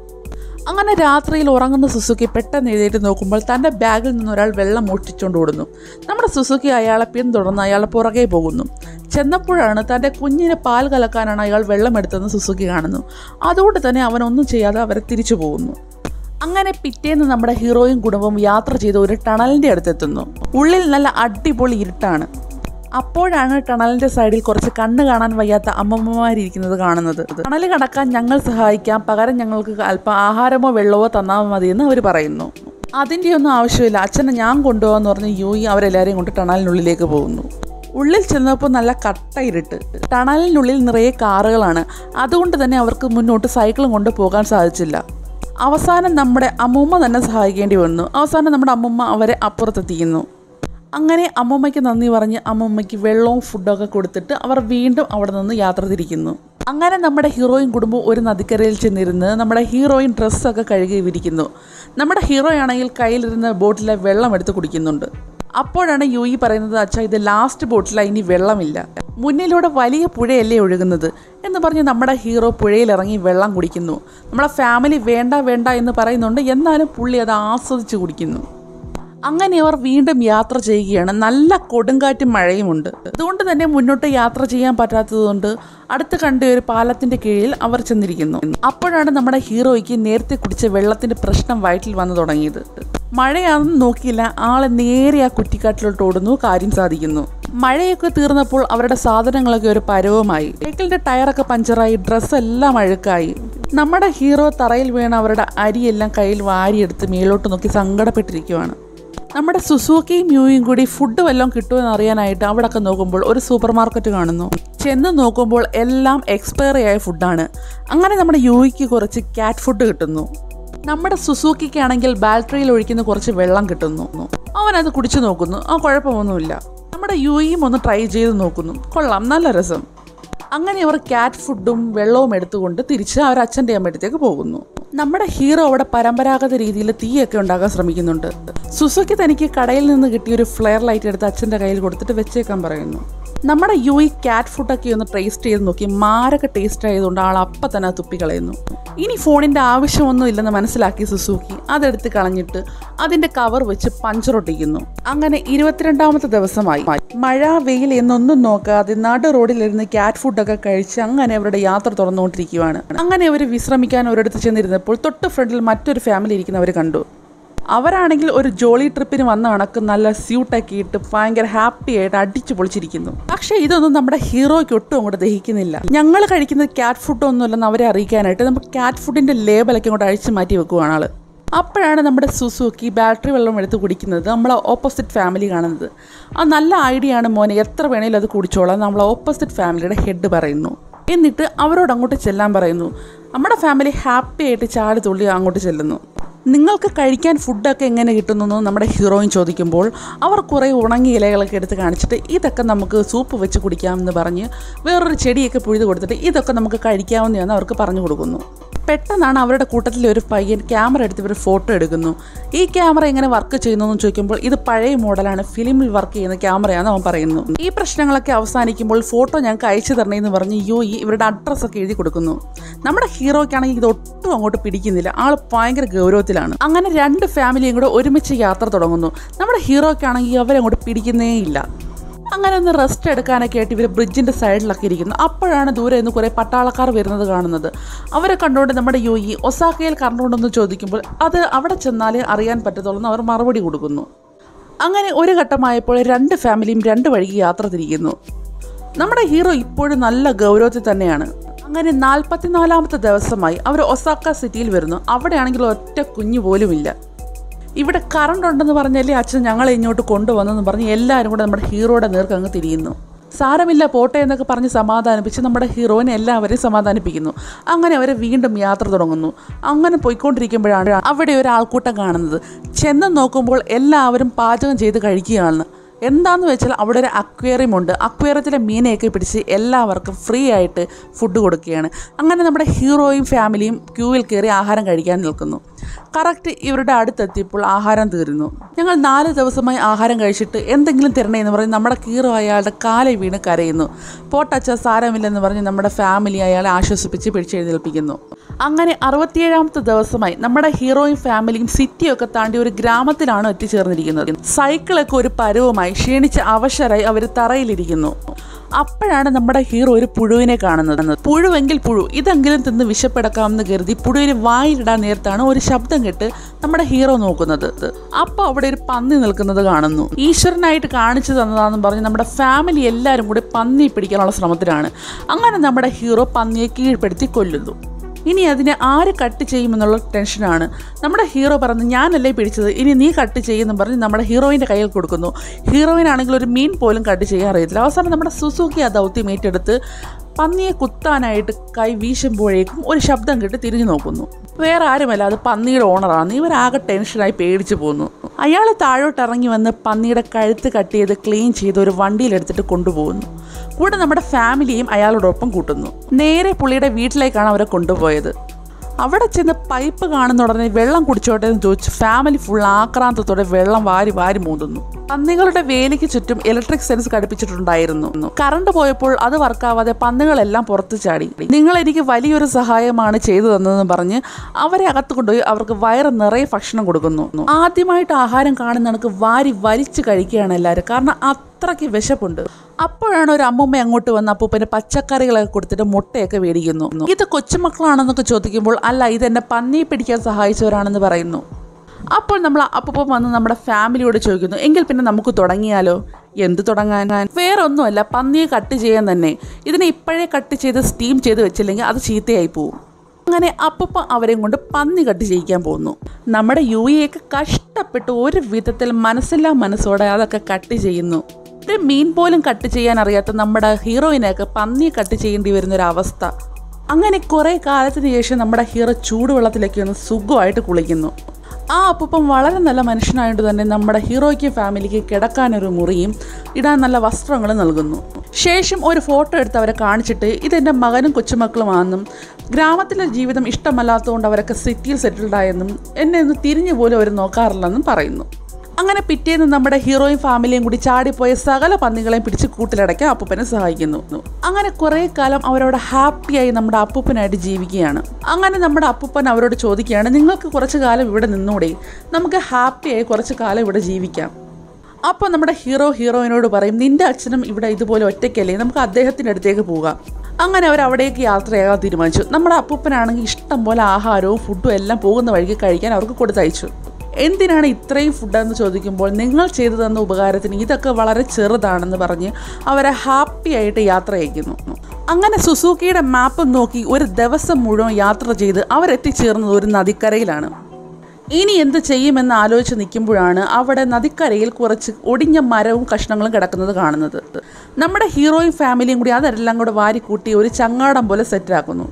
അങ്ങനെ രാത്രിയിൽ ഉറങ്ങുന്ന സുസുക്കി പെട്ടെന്ന് എഴുന്നേറ്റ് നോക്കുമ്പോൾ തൻ്റെ ബാഗിൽ നിന്ന് ഒരാൾ വെള്ളം മോഷ്ടിച്ചുകൊണ്ട് ഓടുന്നു നമ്മുടെ സുസുക്കി അയാളെ പിന്തുടർന്ന് അയാളെ പുറകെ പോകുന്നു ചെന്നപ്പോഴാണ് തൻ്റെ കുഞ്ഞിന് പാൽ കലക്കാനാണ് അയാൾ വെള്ളം എടുത്തതെന്ന് സുസുക്കി കാണുന്നു അതുകൊണ്ട് തന്നെ അവനൊന്നും ചെയ്യാതെ അവരെ തിരിച്ചു പോകുന്നു അങ്ങനെ പിറ്റേന്ന് നമ്മുടെ ഹീറോയും കുടുംബവും യാത്ര ചെയ്ത് ഒരു ടണലിൻ്റെ അടുത്തെത്തുന്നു ഉള്ളിൽ നല്ല അടിപൊളി ഇരുട്ടാണ് അപ്പോഴാണ് ടണലിന്റെ സൈഡിൽ കുറച്ച് കണ്ണ് കാണാൻ വയ്യാത്ത അമ്മമ്മമാരിയിരിക്കുന്നത് കാണുന്നത് ടണൽ കടക്കാൻ ഞങ്ങൾ സഹായിക്കാം പകരം ഞങ്ങൾക്ക് അല്പം ആഹാരമോ വെള്ളമോ തന്നാൽ മതിയെന്ന് അവർ പറയുന്നു അതിൻ്റെ ഒന്നും ആവശ്യമില്ല അച്ഛനെ ഞാൻ കൊണ്ടുപോകാന്ന് പറഞ്ഞ് യൂയി അവരെല്ലാവരെയും കൊണ്ട് ടണലിനുള്ളിലേക്ക് പോകുന്നു ഉള്ളിൽ ചെന്നപ്പോൾ നല്ല കട്ട ഇരുട്ട് ടണലിനുള്ളിൽ നിറയെ കാറുകളാണ് അതുകൊണ്ട് തന്നെ അവർക്ക് മുന്നോട്ട് സൈക്കിളും കൊണ്ട് പോകാൻ സാധിച്ചില്ല അവസാനം നമ്മുടെ അമ്മൂമ്മ തന്നെ സഹായിക്കേണ്ടി വന്നു അവസാനം നമ്മുടെ അമ്മൂമ്മ അവരെ അപ്പുറത്തെത്തിക്കുന്നു അങ്ങനെ അമ്മൂമ്മയ്ക്ക് നന്ദി പറഞ്ഞ് അമ്മൂമ്മയ്ക്ക് വെള്ളവും ഫുഡൊക്കെ കൊടുത്തിട്ട് അവർ വീണ്ടും അവിടെ നിന്ന് യാത്ര തിരിക്കുന്നു അങ്ങനെ നമ്മുടെ ഹീറോയിൻ കുടുംബം ഒരു നദിക്കരയിൽ ചെന്നിരുന്ന് നമ്മുടെ ഹീറോയിൻ ഡ്രസ്സൊക്കെ കഴുകി വിരിക്കുന്നു നമ്മുടെ ഹീറോ ആണെങ്കിൽ കയ്യിലിരുന്ന് ബോട്ടിലെ വെള്ളം എടുത്ത് കുടിക്കുന്നുണ്ട് അപ്പോഴാണ് യു ഇ പറയുന്നത് അച്ഛാ ഇത് ലാസ്റ്റ് ബോട്ടിലാണ് ഇനി വെള്ളമില്ല മുന്നിലൂടെ വലിയ പുഴയല്ലേ ഒഴുകുന്നത് എന്ന് പറഞ്ഞ് നമ്മുടെ ഹീറോ പുഴയിലിറങ്ങി വെള്ളം കുടിക്കുന്നു നമ്മളെ ഫാമിലി വേണ്ട വേണ്ട എന്ന് പറയുന്നുണ്ട് എന്നാലും പുള്ളി അത് ആസ്വദിച്ച് കുടിക്കുന്നു അങ്ങനെ അവർ വീണ്ടും യാത്ര ചെയ്യുകയാണ് നല്ല കൊടുങ്കാറ്റും മഴയുമുണ്ട് അതുകൊണ്ട് തന്നെ മുന്നോട്ട് യാത്ര ചെയ്യാൻ പറ്റാത്തതുകൊണ്ട് അടുത്ത് കണ്ട ഒരു പാലത്തിന്റെ കീഴിൽ അവർ ചെന്നിരിക്കുന്നു അപ്പോഴാണ് നമ്മുടെ ഹീറോയ്ക്ക് നേരത്തെ കുടിച്ച വെള്ളത്തിന്റെ പ്രശ്നം വയറ്റിൽ വന്നു തുടങ്ങിയത് മഴയാണെന്ന് നോക്കിയില്ല ആളെ നേരെ ആ കുറ്റിക്കാട്ടിലോട്ട് ഓടുന്നു കാര്യം സാധിക്കുന്നു മഴയൊക്കെ തീർന്നപ്പോൾ അവരുടെ സാധനങ്ങളൊക്കെ ഒരു പരവുമായി സൈക്കിളിന്റെ ടയറൊക്കെ പഞ്ചറായി ഡ്രസ്സെല്ലാം അഴുക്കായി നമ്മുടെ ഹീറോ തറയിൽ വീണ അവരുടെ അരിയെല്ലാം കയ്യിൽ വാരിയെടുത്ത് മേലോട്ട് നോക്കി സങ്കടപ്പെട്ടിരിക്കുവാണ് നമ്മുടെ സുസൂക്കിയും മ്യൂയും കൂടി ഫുഡ് വല്ലതും കിട്ടുമെന്ന് അറിയാനായിട്ട് അവിടെയൊക്കെ നോക്കുമ്പോൾ ഒരു സൂപ്പർ മാർക്കറ്റ് കാണുന്നു ചെന്ന് നോക്കുമ്പോൾ എല്ലാം എക്സ്പയറി ആയ ഫുഡാണ് അങ്ങനെ നമ്മുടെ യൂയിക്ക് കുറച്ച് കാറ്റ് ഫുഡ് കിട്ടുന്നു നമ്മുടെ സുസൂക്കിക്കാണെങ്കിൽ ബാറ്ററിയിൽ ഒഴിക്കുന്ന കുറച്ച് വെള്ളം കിട്ടുന്നു അവനത് കുടിച്ചു നോക്കുന്നു ആ കുഴപ്പമൊന്നുമില്ല നമ്മുടെ യുയും ഒന്ന് ട്രൈ ചെയ്ത് നോക്കുന്നു കൊള്ളാം നല്ല രസം അങ്ങനെ അവർ കാറ്റ് ഫുഡും വെള്ളവും എടുത്തുകൊണ്ട് തിരിച്ച് അവർ അച്ഛൻ്റെ അമ്മയടുത്തേക്ക് പോകുന്നു നമ്മുടെ ഹീറോ അവിടെ പരമ്പരാഗത രീതിയിൽ തീയൊക്കെ ഉണ്ടാക്കാൻ ശ്രമിക്കുന്നുണ്ട് സുസുക്കി തനിക്ക് കടയിൽ നിന്ന് കിട്ടിയ ഒരു ഫ്ലെയർ ലൈറ്റ് എടുത്ത് അച്ഛൻ്റെ കയ്യിൽ കൊടുത്തിട്ട് വെച്ചേക്കാൻ പറയുന്നു നമ്മുടെ യു ഈ കാറ്റ് ഫുഡൊക്കെ ഒന്ന് ടേസ്റ്റ് ചെയ്ത് നോക്കി മാരൊക്കെ ടേസ്റ്റ് ആയതുകൊണ്ട് ആൾ അപ്പം തന്നെ അത് തുപ്പിക്കളയുന്നു ഇനി ഫോണിൻ്റെ ആവശ്യമൊന്നും ഇല്ലെന്ന് മനസ്സിലാക്കി സുസൂക്കി അതെടുത്ത് കളഞ്ഞിട്ട് അതിൻ്റെ കവർ വെച്ച് പഞ്ചറൊട്ടിക്കുന്നു അങ്ങനെ ഇരുപത്തിരണ്ടാമത്തെ ദിവസമായി മഴ വെയിൽ എന്നൊന്നും നോക്കാതെ നടു റോഡിലിരുന്ന് കാറ്റ് ഫുഡൊക്കെ കഴിച്ച് അങ്ങനെ അവരുടെ യാത്ര തുറന്നുകൊണ്ടിരിക്കുകയാണ് അങ്ങനെ അവർ വിശ്രമിക്കാൻ ഒരിടത്ത് ചെന്നിരുന്നപ്പോൾ തൊട്ട് ഫ്രണ്ടിൽ മറ്റൊരു ഫാമിലി ഇരിക്കുന്നവർ കണ്ടു അവരാണെങ്കിൽ ഒരു ജോളി ട്രിപ്പിന് വന്ന കണക്ക് നല്ല സ്യൂട്ടൊക്കെ ഇട്ട് ഭയങ്കര ഹാപ്പി ആയിട്ട് അടിച്ചു പൊളിച്ചിരിക്കുന്നു പക്ഷേ ഇതൊന്നും നമ്മുടെ ഹീറോയ്ക്ക് ഒട്ടും അങ്ങോട്ട് ദഹിക്കുന്നില്ല ഞങ്ങൾ കഴിക്കുന്നത് ക്യാറ്റ് ഫുഡ് ഒന്നുമല്ലെന്ന് അവരെ അറിയിക്കാനായിട്ട് നമുക്ക് ക്യാറ്റ് ഫുഡിന്റെ ലേബലൊക്കെ അങ്ങോട്ട് അഴിച്ചു മാറ്റി വെക്കുവാണ് ആള് അപ്പോഴാണ് നമ്മുടെ സുസുക്കി ബാറ്ററി വെള്ളം എടുത്ത് കുടിക്കുന്നത് നമ്മളെ ഓപ്പോസിറ്റ് ഫാമിലി കാണുന്നത് ആ നല്ല ഐഡിയ ആണ് മോനെ എത്ര വേണേലും അത് കുടിച്ചോളാം നമ്മളെ ഓപ്പോസിറ്റ് ഫാമിലിയുടെ ഹെഡ് പറയുന്നു എന്നിട്ട് അവരോട് അങ്ങോട്ട് ചെല്ലാൻ പറയുന്നു നമ്മുടെ ഫാമിലി ഹാപ്പി ആയിട്ട് ചാടി തുള്ളി അങ്ങോട്ട് ചെല്ലുന്നു നിങ്ങൾക്ക് കഴിക്കാൻ ഫുഡൊക്കെ എങ്ങനെ കിട്ടുന്നു എന്ന് നമ്മുടെ ഹീറോയിൻ ചോദിക്കുമ്പോൾ അവർ കുറേ ഉണങ്ങിയ ഇലകളൊക്കെ എടുത്ത് കാണിച്ചിട്ട് ഇതൊക്കെ നമുക്ക് സൂപ്പ് വെച്ച് കുടിക്കാമെന്ന് പറഞ്ഞ് വേറൊരു ചെടിയൊക്കെ പുഴുത് കൊടുത്തിട്ട് ഇതൊക്കെ നമുക്ക് കഴിക്കാവുന്നതാണെന്ന് അവർക്ക് പറഞ്ഞു കൊടുക്കുന്നു പെട്ടെന്നാണ് അവരുടെ കൂട്ടത്തിലെ ഒരു പയ്യൻ ക്യാമറ എടുത്ത് ഇവർ ഫോട്ടോ എടുക്കുന്നു ഈ ക്യാമറ എങ്ങനെ വർക്ക് ചെയ്യുന്നു എന്ന് ചോദിക്കുമ്പോൾ ഇത് പഴയ മോഡലാണ് ഫിലിമിൽ വർക്ക് ചെയ്യുന്ന ക്യാമറയാണെന്ന് അവൻ പറയുന്നു ഈ പ്രശ്നങ്ങളൊക്കെ അവസാനിക്കുമ്പോൾ ഫോട്ടോ ഞങ്ങൾക്ക് അയച്ചു തരണേന്ന് പറഞ്ഞ് യോ ഈ ഇവരുടെ അഡ്രസ്സ് ഒക്കെ എഴുതി കൊടുക്കുന്നു നമ്മുടെ ഹീറോയ്ക്കാണെങ്കിൽ ഇത് ഒട്ടും അങ്ങോട്ട് പിടിക്കുന്നില്ല ആൾ ഭയങ്കര ഗൗരവത്തിലാണ് അങ്ങനെ രണ്ട് ഫാമിലിയും കൂടെ ഒരുമിച്ച് യാത്ര തുടങ്ങുന്നു നമ്മുടെ ഹീറോയ്ക്കാണെങ്കിൽ അവരങ്ങോട്ട് പിടിക്കുന്നേ ഇല്ല അങ്ങനെ ഒന്ന് റെസ്റ്റ് എടുക്കാനൊക്കെ ആയിട്ട് ഇവർ ബ്രിഡ്ജിൻ്റെ സൈഡിലൊക്കെ ഇരിക്കുന്നു അപ്പോഴാണ് ദൂരെ നിന്ന് കുറേ പട്ടാളക്കാർ വരുന്നത് കാണുന്നത് അവരെ കണ്ടുകൊണ്ട് നമ്മുടെ യോയി ഒസാക്കയിൽ കണ്ടുകൊണ്ടെന്ന് ചോദിക്കുമ്പോൾ അത് അവിടെ ചെന്നാലേ അറിയാൻ പറ്റത്തുള്ളൂ എന്ന് അവർ മറുപടി കൊടുക്കുന്നു അങ്ങനെ ഒരു ഘട്ടമായപ്പോൾ രണ്ട് ഫാമിലിയും രണ്ട് വഴിക്ക് യാത്ര തിരിക്കുന്നു നമ്മുടെ ഹീറോ ഇപ്പോഴും നല്ല ഗൗരവത്തിൽ തന്നെയാണ് അങ്ങനെ നാൽപ്പത്തിനാലാമത്തെ ദിവസമായി അവർ ഒസാക്ക സിറ്റിയിൽ വരുന്നു അവിടെയാണെങ്കിൽ ഒറ്റ കുഞ്ഞു പോലുമില്ല ഇവിടെ കറണ്ട് ഉണ്ടെന്ന് പറഞ്ഞാലേ അച്ഛൻ ഞങ്ങളെ ഇങ്ങോട്ട് കൊണ്ടുവന്നെന്ന് പറഞ്ഞ് എല്ലാവരും കൂടെ നമ്മുടെ ഹീറോയുടെ നേർക്ക് അങ്ങ് തിരിയുന്നു സാരമില്ല പോട്ടെ എന്നൊക്കെ പറഞ്ഞ് സമാധാനിപ്പിച്ച് നമ്മുടെ ഹീറോയിനെ എല്ലാവരെയും സമാധാനിപ്പിക്കുന്നു അങ്ങനെ അവരെ വീണ്ടും യാത്ര തുടങ്ങുന്നു അങ്ങനെ പോയിക്കൊണ്ടിരിക്കുമ്പോഴാണ് അവിടെ ഒരു ആൾക്കൂട്ടം കാണുന്നത് ചെന്ന് നോക്കുമ്പോൾ എല്ലാവരും പാചകം ചെയ്ത് കഴിക്കുകയാണ് എന്താന്ന് വെച്ചാൽ അവിടെ ഒരു അക്വേറിയം ഉണ്ട് അക്വേറിയത്തിലെ മീനെയൊക്കെ പിടിച്ച് എല്ലാവർക്കും ഫ്രീ ആയിട്ട് ഫുഡ് കൊടുക്കുകയാണ് അങ്ങനെ നമ്മുടെ ഹീറോയും ഫാമിലിയും ക്യൂവിൽ കയറി ആഹാരം കഴിക്കാൻ നിൽക്കുന്നു കറക്റ്റ് ഇവരുടെ അടുത്തെത്തിയപ്പോൾ ആഹാരം തീർന്നു ഞങ്ങൾ നാല് ദിവസമായി ആഹാരം കഴിച്ചിട്ട് എന്തെങ്കിലും തരണേ എന്ന് പറഞ്ഞ് നമ്മുടെ ഹീറോ അയാളുടെ കാലിൽ വീണ് കരയുന്നു പോട്ടച്ച സാരമില്ലെന്ന് പറഞ്ഞ് നമ്മുടെ ഫാമിലി അയാളെ ആശ്വസിപ്പിച്ച് പിടിച്ചെഴുന്നേൽപ്പിക്കുന്നു അങ്ങനെ അറുപത്തിയേഴാമത്തെ ദിവസമായി നമ്മുടെ ഹീറോയും ഫാമിലിയും സിറ്റിയൊക്കെ താണ്ടി ഒരു ഗ്രാമത്തിലാണ് എത്തിച്ചേർന്നിരിക്കുന്നത് സൈക്കിളൊക്കെ ഒരു പരുവമായി ക്ഷീണിച്ച് അവശരായി അവർ തറയിലിരിക്കുന്നു അപ്പോഴാണ് നമ്മുടെ ഹീറോ ഒരു പുഴുവിനെ കാണുന്നത് പുഴുവെങ്കിൽ പുഴു ഇതെങ്കിലും തിന്ന് വിശപ്പെടുക്കാമെന്ന് കരുതി പുഴുവിന് വായിലിടാൻ നേരത്താണ് ഒരു ശബ്ദം കേട്ട് നമ്മുടെ ഹീറോ നോക്കുന്നത് അപ്പോൾ അവിടെ ഒരു പന്നി നിൽക്കുന്നത് കാണുന്നു ഈശ്വരനായിട്ട് കാണിച്ചു തന്നതാണെന്ന് പറഞ്ഞ് നമ്മുടെ ഫാമിലി എല്ലാവരും കൂടി പന്നി പിടിക്കാനുള്ള ശ്രമത്തിലാണ് അങ്ങനെ നമ്മുടെ ഹീറോ പന്നിയെ കീഴ്പ്പെടുത്തി കൊല്ലുന്നു ഇനി അതിനെ ആര് കട്ട് ചെയ്യുമെന്നുള്ള ടെൻഷനാണ് നമ്മുടെ ഹീറോ പറഞ്ഞു ഞാനല്ലേ പിടിച്ചത് ഇനി നീ കട്ട് ചെയ്യുമെന്ന് പറഞ്ഞ് നമ്മുടെ ഹീറോയിൻ്റെ കയ്യിൽ കൊടുക്കുന്നു ഹീറോയിനാണെങ്കിൽ ഒരു മീൻ പോലും കട്ട് ചെയ്യാൻ അറിയത്തില്ല അവസാനം നമ്മുടെ സുസുക്കി ആ ദൗത്യം ഏറ്റെടുത്ത് പന്നിയെ കുത്താനായിട്ട് കൈ വീശുമ്പോഴേക്കും ഒരു ശബ്ദം കേട്ട് തിരിഞ്ഞു നോക്കുന്നു വേറെ ആരുമല്ല അത് പന്നിയുടെ ഓണറാണ് ഇവരാകെ ടെൻഷനായി പേടിച്ചു പോന്നു അയാൾ താഴോട്ട് ഇറങ്ങി വന്ന് പന്നിയുടെ കഴുത്ത് കട്ട് ചെയ്ത് ക്ലീൻ ചെയ്ത് ഒരു വണ്ടിയിലെടുത്തിട്ട് കൊണ്ടുപോകുന്നു കൂടെ നമ്മുടെ ഫാമിലിയും അയാളോടൊപ്പം കൂട്ടുന്നു നേരെ പുള്ളിയുടെ വീട്ടിലേക്കാണ് അവരെ കൊണ്ടുപോയത് അവിടെ ചെന്ന് പൈപ്പ് കാണുന്ന ഉടനെ വെള്ളം കുടിച്ചോട്ടെ എന്ന് ചോദിച്ച് ഫാമിലി ഫുൾ ആക്രാന്തത്തോടെ വെള്ളം വാരി വാരി മൂതുന്നു പന്നികളുടെ വേലിക്ക് ചുറ്റും ഇലക്ട്രിക് സെൻസ് ഘടിപ്പിച്ചിട്ടുണ്ടായിരുന്നു കറണ്ട് പോയപ്പോൾ അത് വർക്കാവാതെ പന്നികളെല്ലാം പുറത്തു ചാടി നിങ്ങൾ എനിക്ക് വലിയൊരു സഹായമാണ് ചെയ്തു തന്നതെന്ന് പറഞ്ഞ് അവരെ അകത്ത് കൊണ്ടുപോയി അവർക്ക് വയറ് നിറയെ ഭക്ഷണം കൊടുക്കുന്നു ആദ്യമായിട്ട് ആഹാരം കാണുന്ന കണക്ക് വാരി വലിച്ചു കഴിക്കുകയാണ് എല്ലാവരും കാരണം അത്രയ്ക്ക് വിശപ്പുണ്ട് അപ്പോഴാണ് ഒരു അമ്മൂമ്മ അങ്ങോട്ട് വന്ന് അപ്പൂപ്പന് പച്ചക്കറികളൊക്കെ കൊടുത്തിട്ട് മുട്ടയൊക്കെ മേടിക്കുന്നു ഇത് കൊച്ചുമക്കളാണെന്നൊക്കെ ചോദിക്കുമ്പോൾ അല്ല ഇതെന്നെ പന്നിയെ പിടിക്കാൻ സഹായിച്ചവരാണെന്ന് പറയുന്നു അപ്പോൾ നമ്മൾ അപ്പൂപ്പൻ വന്ന് നമ്മുടെ ഫാമിലിയോട് ചോദിക്കുന്നു എങ്കിൽ പിന്നെ നമുക്ക് തുടങ്ങിയാലോ എന്ത് തുടങ്ങാൻ വേറെ ഒന്നുമല്ല പന്നിയെ കട്ട് ചെയ്യാൻ തന്നെ ഇതിനെ ഇപ്പോഴേ കട്ട് ചെയ്ത് സ്റ്റീം ചെയ്ത് വെച്ചില്ലെങ്കിൽ അത് ചീത്തയായി പോകും അങ്ങനെ അപ്പൂപ്പ അവരെയും കൊണ്ട് പന്നി കട്ട് ചെയ്യിക്കാൻ പോകുന്നു നമ്മുടെ യു എയൊക്കെ കഷ്ടപ്പെട്ട് ഒരു വിധത്തിൽ മനസ്സില്ലാ മനസ്സോടെ അതൊക്കെ കട്ട് ചെയ്യുന്നു ഒരു മീൻ പോലും കട്ട് ചെയ്യാൻ അറിയാത്ത നമ്മുടെ ഹീറോയിനെയൊക്കെ പന്നി കട്ട് ചെയ്യേണ്ടി വരുന്ന ഒരു അവസ്ഥ അങ്ങനെ കുറേ കാലത്തിന് ശേഷം നമ്മുടെ ഹീറോ ചൂടുവെള്ളത്തിലേക്ക് ഒന്ന് സുഖമായിട്ട് കുളിക്കുന്നു ആ അപ്പൂപ്പൻ വളരെ നല്ല മനുഷ്യനായതുകൊണ്ട് തന്നെ നമ്മുടെ ഹീറോയ്ക്ക് ഫാമിലിക്ക് കിടക്കാനൊരു മുറിയും ഇടാൻ നല്ല വസ്ത്രങ്ങളും നൽകുന്നു ശേഷം ഒരു ഫോട്ടോ എടുത്ത് അവരെ കാണിച്ചിട്ട് ഇതെൻ്റെ മകനും കൊച്ചുമക്കളുമാണെന്നും ഗ്രാമത്തിലെ ജീവിതം ഇഷ്ടമല്ലാത്തതുകൊണ്ട് അവരൊക്കെ സിറ്റിയിൽ സെറ്റിൽഡ് ആയെന്നും എന്നെ ഒന്ന് തിരിഞ്ഞു പോലും അവർ നോക്കാറില്ലെന്നും പറയുന്നു അങ്ങനെ പിറ്റേന്ന് നമ്മുടെ ഹീറോയും ഫാമിലിയും കൂടി ചാടിപ്പോയ സകല പന്നികളെയും പിടിച്ച് കൂട്ടിലടയ്ക്കാൻ അപ്പൂപ്പനെ സഹായിക്കുന്നു അങ്ങനെ കുറേ കാലം അവരവിടെ ഹാപ്പിയായി നമ്മുടെ അപ്പൂപ്പനായിട്ട് ജീവിക്കുകയാണ് അങ്ങനെ നമ്മുടെ അപ്പൂപ്പൻ അവരോട് ചോദിക്കുകയാണ് നിങ്ങൾക്ക് കുറച്ച് കാലം ഇവിടെ നിന്നൂടെ നമുക്ക് ഹാപ്പിയായി കുറച്ച് കാലം ഇവിടെ ജീവിക്കാം അപ്പോൾ നമ്മുടെ ഹീറോ ഹീറോയിനോട് പറയും നിന്റെ അച്ഛനും ഇവിടെ ഇതുപോലെ ഒറ്റയ്ക്കല്ലേ നമുക്ക് അദ്ദേഹത്തിൻ്റെ അടുത്തേക്ക് പോകാം അങ്ങനെ അവർ അവിടേക്ക് യാത്രയാകാൻ തീരുമാനിച്ചു നമ്മുടെ അപ്പൂപ്പനാണെങ്കിൽ ഇഷ്ടം പോലെ ആഹാരവും ഫുഡും എല്ലാം പോകുന്ന വഴിക്ക് കഴിക്കാൻ അവർക്ക് കൊടുത്തയച്ചു എന്തിനാണ് ഇത്രയും ഫുഡെന്ന് ചോദിക്കുമ്പോൾ നിങ്ങൾ ചെയ്തു തന്ന ഉപകാരത്തിന് ഇതൊക്കെ വളരെ ചെറുതാണെന്ന് പറഞ്ഞ് അവരെ ഹാപ്പി ആയിട്ട് യാത്ര അയക്കുന്നു അങ്ങനെ സുസൂക്കിയുടെ മാപ്പ് നോക്കി ഒരു ദിവസം മുഴുവൻ യാത്ര ചെയ്ത് അവരെത്തിച്ചേർന്നത് ഒരു നദിക്കരയിലാണ് ഇനി എന്ത് ചെയ്യുമെന്ന് ആലോചിച്ച് നിൽക്കുമ്പോഴാണ് അവിടെ നദിക്കരയിൽ കുറച്ച് ഒടിഞ്ഞ മരവും കഷ്ണങ്ങളും കിടക്കുന്നത് കാണുന്നത് നമ്മുടെ ഹീറോയും ഫാമിലിയും കൂടി അതെല്ലാം കൂടെ വാരിക്കൂട്ടി ഒരു ചങ്ങാടം പോലെ സെറ്റാക്കുന്നു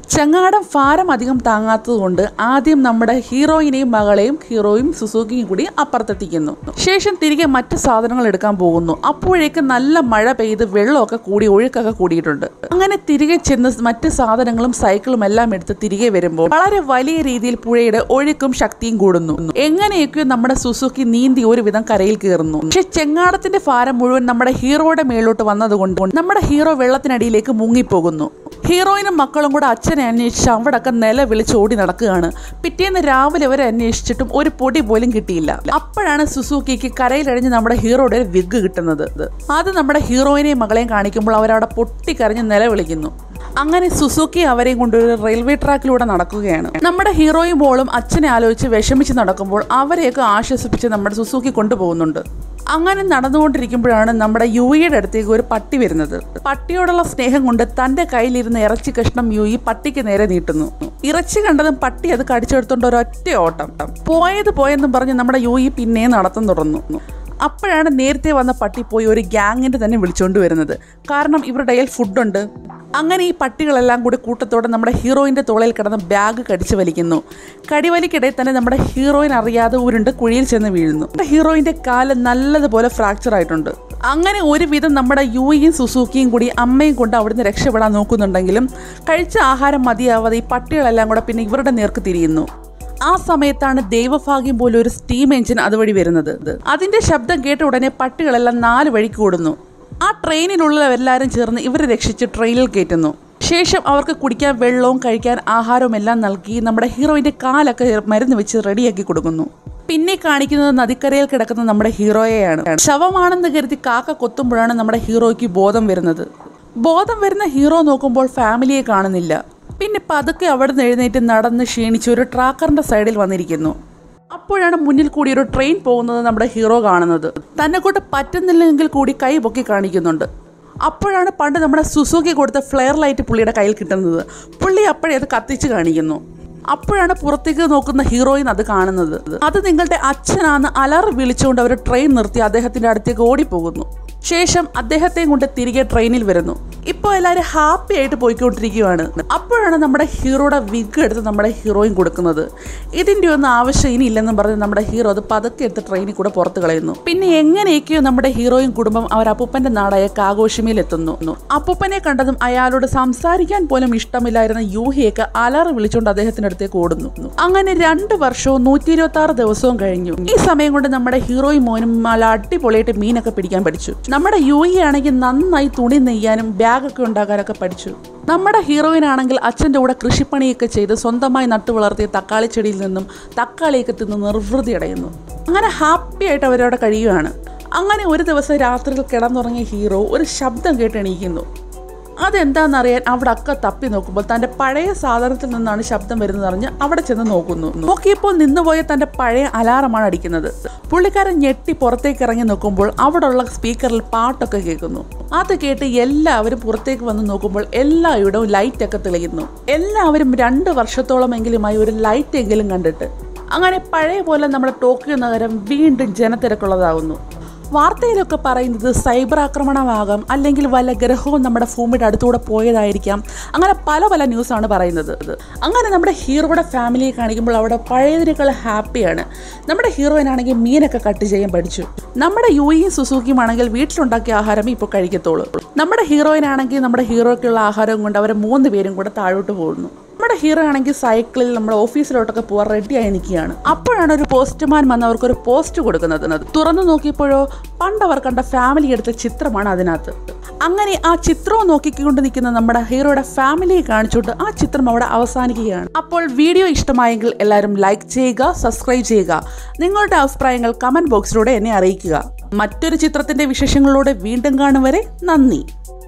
ചങ്ങാടം ഭാരം അധികം താങ്ങാത്തതുകൊണ്ട് ആദ്യം നമ്മുടെ ഹീറോയിനെയും മകളെയും ഹീറോയും സുസുക്കിയും കൂടി അപ്പുറത്തെത്തിക്കുന്നു ശേഷം തിരികെ മറ്റു സാധനങ്ങൾ എടുക്കാൻ പോകുന്നു അപ്പോഴേക്ക് നല്ല മഴ പെയ്ത് വെള്ളമൊക്കെ കൂടി ഒഴുക്കൊക്കെ കൂടിയിട്ടുണ്ട് അങ്ങനെ തിരികെ ചെന്ന് മറ്റ് സാധനങ്ങളും സൈക്കിളും എല്ലാം എടുത്ത് തിരികെ വരുമ്പോൾ വളരെ വലിയ രീതിയിൽ പുഴയുടെ ഒഴുക്കും ശക്തിയും കൂടുന്നു എങ്ങനെയൊക്കെയോ നമ്മുടെ സുസുക്കി നീന്തി ഒരുവിധം കരയിൽ കയറുന്നു പക്ഷെ ചെങ്ങാടത്തിന്റെ ഭാരം മുഴുവൻ നമ്മുടെ ഹീറോയുടെ മേലോട്ട് വന്നതുകൊണ്ട് നമ്മുടെ ഹീറോ വെള്ളത്തിനടിയിലേക്ക് മുങ്ങിപ്പോകുന്നു ഹീറോയിനും മക്കളും കൂടെ അച്ഛനെ അന്വേഷിച്ച് അവിടൊക്കെ നില വിളിച്ച് ഓടി നടക്കുകയാണ് പിറ്റേന്ന് രാവിലെ വരെ അന്വേഷിച്ചിട്ടും ഒരു പൊടി പോലും കിട്ടിയില്ല അപ്പോഴാണ് സുസൂക്കിക്ക് കരയിലഴിഞ്ഞ് നമ്മുടെ ഹീറോയുടെ ഒരു വിഗ് കിട്ടുന്നത് അത് നമ്മുടെ ഹീറോയിനെയും മകളെയും കാണിക്കുമ്പോൾ അവരവിടെ പൊട്ടിക്കരഞ്ഞ് നിലവിളിക്കുന്നു അങ്ങനെ സുസുക്കി അവരെയും കൊണ്ട് ഒരു റെയിൽവേ ട്രാക്കിലൂടെ നടക്കുകയാണ് നമ്മുടെ ഹീറോയും മോളും അച്ഛനെ ആലോചിച്ച് വിഷമിച്ച് നടക്കുമ്പോൾ അവരെയൊക്കെ ആശ്വസിപ്പിച്ച് നമ്മുടെ സുസുക്കി കൊണ്ടുപോകുന്നുണ്ട് അങ്ങനെ നടന്നുകൊണ്ടിരിക്കുമ്പോഴാണ് നമ്മുടെ യുയിയുടെ അടുത്തേക്ക് ഒരു പട്ടി വരുന്നത് പട്ടിയോടുള്ള സ്നേഹം കൊണ്ട് തന്റെ കയ്യിലിരുന്ന ഇറച്ചി കഷ്ണം യുയി പട്ടിക്ക് നേരെ നീട്ടുന്നു ഇറച്ചി കണ്ടതും പട്ടി അത് കടിച്ചെടുത്തോണ്ട് ഒരൊറ്റ ഓട്ടം പോയത് പോയെന്നും പറഞ്ഞ് നമ്മുടെ യുയി പിന്നെ നടത്തം തുടർന്നു അപ്പോഴാണ് നേരത്തെ വന്ന പട്ടി പോയി ഒരു ഗ്യാങ്ങിന്റെ തന്നെ വിളിച്ചുകൊണ്ട് വരുന്നത് കാരണം ഇവരുടെ കയ്യിൽ ഫുഡുണ്ട് അങ്ങനെ ഈ പട്ടികളെല്ലാം കൂടി കൂട്ടത്തോടെ നമ്മുടെ ഹീറോയിൻ്റെ തോളയിൽ കിടന്ന് ബാഗ് കടിച്ചു വലിക്കുന്നു കടിവലിക്കിടെ തന്നെ നമ്മുടെ ഹീറോയിൻ അറിയാതെ ഉരുണ്ട് കുഴിയിൽ ചെന്ന് വീഴുന്നു നമ്മുടെ ഹീറോയിൻ്റെ കാല് നല്ലതുപോലെ ഫ്രാക്ചർ ആയിട്ടുണ്ട് അങ്ങനെ ഒരുവിധം നമ്മുടെ യുയും സുസൂക്കിയും കൂടി അമ്മയും കൊണ്ട് അവിടുന്ന് രക്ഷപ്പെടാൻ നോക്കുന്നുണ്ടെങ്കിലും കഴിച്ച ആഹാരം മതിയാവാതെ ഈ പട്ടികളെല്ലാം കൂടെ പിന്നെ ഇവരുടെ നേർക്ക് തിരിയുന്നു ആ സമയത്താണ് ദൈവഭാഗ്യം പോലെ ഒരു സ്റ്റീം എഞ്ചിൻ അതുവഴി വരുന്നത് അതിന്റെ ശബ്ദം കേട്ട ഉടനെ പട്ടികളെല്ലാം നാല് വഴിക്ക് ഓടുന്നു ആ ട്രെയിനിലുള്ളവരെല്ലാവരും ചേർന്ന് ഇവരെ രക്ഷിച്ച് ട്രെയിനിൽ കയറ്റുന്നു ശേഷം അവർക്ക് കുടിക്കാൻ വെള്ളവും കഴിക്കാൻ ആഹാരവും എല്ലാം നൽകി നമ്മുടെ ഹീറോയിന്റെ കാലൊക്കെ മരുന്ന് വെച്ച് റെഡിയാക്കി കൊടുക്കുന്നു പിന്നെ കാണിക്കുന്നത് നദിക്കരയിൽ കിടക്കുന്ന നമ്മുടെ ഹീറോയെയാണ് ശവമാണെന്ന് കരുതി കാക്ക കൊത്തുമ്പോഴാണ് നമ്മുടെ ഹീറോയ്ക്ക് ബോധം വരുന്നത് ബോധം വരുന്ന ഹീറോ നോക്കുമ്പോൾ ഫാമിലിയെ കാണുന്നില്ല പിന്നെ പതുക്കെ അവിടെ നിന്ന് എഴുന്നേറ്റ് നടന്ന് ക്ഷീണിച്ച് ഒരു ട്രാക്കറിന്റെ സൈഡിൽ വന്നിരിക്കുന്നു അപ്പോഴാണ് മുന്നിൽ കൂടി ഒരു ട്രെയിൻ പോകുന്നത് നമ്മുടെ ഹീറോ കാണുന്നത് തന്നെ കൊണ്ട് പറ്റുന്നില്ലെങ്കിൽ കൂടി കൈ പൊക്കി കാണിക്കുന്നുണ്ട് അപ്പോഴാണ് പണ്ട് നമ്മുടെ സുസുക്കി കൊടുത്ത ഫ്ലെയർ ലൈറ്റ് പുള്ളിയുടെ കയ്യിൽ കിട്ടുന്നത് പുള്ളി അപ്പോഴേ അത് കത്തിച്ച് കാണിക്കുന്നു അപ്പോഴാണ് പുറത്തേക്ക് നോക്കുന്ന ഹീറോയിൻ അത് കാണുന്നത് അത് നിങ്ങളുടെ അച്ഛനാന്ന് അലറി വിളിച്ചുകൊണ്ട് അവർ ട്രെയിൻ നിർത്തി അദ്ദേഹത്തിന്റെ അടുത്തേക്ക് ഓടിപ്പോകുന്നു ശേഷം അദ്ദേഹത്തെയും കൊണ്ട് തിരികെ ട്രെയിനിൽ വരുന്നു ഇപ്പോൾ എല്ലാവരും ഹാപ്പി ആയിട്ട് പോയിക്കൊണ്ടിരിക്കുകയാണ് അപ്പോഴാണ് നമ്മുടെ ഹീറോയുടെ വിഗ് എടുത്ത് നമ്മുടെ ഹീറോയിൻ കൊടുക്കുന്നത് ഇതിൻ്റെ ഒന്നും ആവശ്യം ഇനി ഇല്ലെന്നും പറഞ്ഞ് നമ്മുടെ ഹീറോ അത് പതുക്കെ എടുത്ത് ട്രെയിനിൽ കൂടെ പുറത്ത് കളയുന്നു പിന്നെ എങ്ങനെയൊക്കെയോ നമ്മുടെ ഹീറോയും കുടുംബം അവർ അപ്പൂപ്പന്റെ നാടായ കാഘോഷമിൽ എത്തുന്നു അപ്പൂപ്പനെ കണ്ടതും അയാളോട് സംസാരിക്കാൻ പോലും ഇഷ്ടമില്ലായിരുന്ന യൂഹിയൊക്കെ അലറി വിളിച്ചുകൊണ്ട് അദ്ദേഹത്തിന്റെ അടുത്തേക്ക് ഓടുന്നു അങ്ങനെ രണ്ട് വർഷവും നൂറ്റി ഇരുപത്തി ആറ് ദിവസവും കഴിഞ്ഞു ഈ സമയം കൊണ്ട് നമ്മുടെ ഹീറോയും മോനും നല്ല അടിപൊളിയായിട്ട് മീനൊക്കെ പിടിക്കാൻ പഠിച്ചു നമ്മുടെ യൂഹി ആണെങ്കിൽ നന്നായി തുണി നെയ്യാനും ബാഗൊക്കെ ഉണ്ടാക്കാനൊക്കെ പഠിച്ചു നമ്മുടെ ഹീറോയിൻ ആണെങ്കിൽ അച്ഛൻ്റെ കൂടെ കൃഷിപ്പണിയൊക്കെ ചെയ്ത് സ്വന്തമായി നട്ടു വളർത്തിയ തക്കാളി ചെടിയിൽ നിന്നും തക്കാളിയൊക്കെ തിന്ന് നിർവൃതി അടയുന്നു അങ്ങനെ ഹാപ്പി ആയിട്ട് അവരവിടെ കഴിയുകയാണ് അങ്ങനെ ഒരു ദിവസം രാത്രിയിൽ കിടന്നുറങ്ങിയ ഹീറോ ഒരു ശബ്ദം കേട്ട് എണീക്കുന്നു അതെന്താണെന്നറിയാൻ അവിടെ അക്ക തപ്പി നോക്കുമ്പോൾ തന്റെ പഴയ സാധനത്തിൽ നിന്നാണ് ശബ്ദം വരുന്നത് അറിഞ്ഞ് അവിടെ ചെന്ന് നോക്കുന്നു നോക്കിയപ്പോൾ നിന്നുപോയ തന്റെ പഴയ അലാറമാണ് അടിക്കുന്നത് പുള്ളിക്കാരൻ ഞെട്ടി പുറത്തേക്ക് ഇറങ്ങി നോക്കുമ്പോൾ അവിടെയുള്ള സ്പീക്കറിൽ പാട്ടൊക്കെ കേൾക്കുന്നു അത് കേട്ട് എല്ലാവരും പുറത്തേക്ക് വന്ന് നോക്കുമ്പോൾ എല്ലായിടവും ലൈറ്റ് ഒക്കെ തെളിയുന്നു എല്ലാവരും രണ്ട് വർഷത്തോളമെങ്കിലുമായി ഒരു ലൈറ്റ് എങ്കിലും കണ്ടിട്ട് അങ്ങനെ പഴയ പോലെ നമ്മുടെ ടോക്കിയോ നഗരം വീണ്ടും ജനത്തിരക്കുള്ളതാകുന്നു വാർത്തയിലൊക്കെ പറയുന്നത് സൈബർ ആക്രമണമാകാം അല്ലെങ്കിൽ വല്ല ഗ്രഹവും നമ്മുടെ ഭൂമിയുടെ അടുത്തൂടെ പോയതായിരിക്കാം അങ്ങനെ പല പല ന്യൂസാണ് പറയുന്നത് അങ്ങനെ നമ്മുടെ ഹീറോയുടെ ഫാമിലിയെ കാണിക്കുമ്പോൾ അവിടെ പഴയതിനേക്കാൾ ഹാപ്പിയാണ് നമ്മുടെ ഹീറോയിനാണെങ്കിൽ മീനൊക്കെ കട്ട് ചെയ്യാൻ പഠിച്ചു നമ്മുടെ യുയും സുസൂക്കിയും ആണെങ്കിൽ വീട്ടിലുണ്ടാക്കിയ ആഹാരം ഇപ്പോൾ കഴിക്കത്തുള്ളൂ നമ്മുടെ ഹീറോയിനാണെങ്കിൽ നമ്മുടെ ഹീറോയ്ക്കുള്ള ആഹാരം കൊണ്ട് അവർ മൂന്ന് പേരും കൂടെ താഴോട്ട് പോകുന്നു നമ്മുടെ ഹീറോ ആണെങ്കിൽ സൈക്കിളിൽ നമ്മുടെ ഓഫീസിലോട്ടൊക്കെ പോകാൻ റെഡിയായി നിൽക്കുകയാണ് അപ്പോഴാണ് ഒരു പോസ്റ്റ്മാൻ വന്ന് അവർക്ക് ഒരു പോസ്റ്റ് കൊടുക്കുന്നത് തുറന്നു നോക്കിയപ്പോഴോ പണ്ട് അവർ കണ്ട ഫാമിലി എടുത്ത ചിത്രമാണ് അതിനകത്ത് അങ്ങനെ ആ ചിത്രവും നോക്കിക്കൊണ്ട് നിൽക്കുന്ന നമ്മുടെ ഹീറോയുടെ ഫാമിലിയെ കാണിച്ചുകൊണ്ട് ആ ചിത്രം അവിടെ അവസാനിക്കുകയാണ് അപ്പോൾ വീഡിയോ ഇഷ്ടമായെങ്കിൽ എല്ലാവരും ലൈക്ക് ചെയ്യുക സബ്സ്ക്രൈബ് ചെയ്യുക നിങ്ങളുടെ അഭിപ്രായങ്ങൾ കമന്റ് ബോക്സിലൂടെ എന്നെ അറിയിക്കുക മറ്റൊരു ചിത്രത്തിന്റെ വിശേഷങ്ങളിലൂടെ വീണ്ടും കാണും വരെ നന്ദി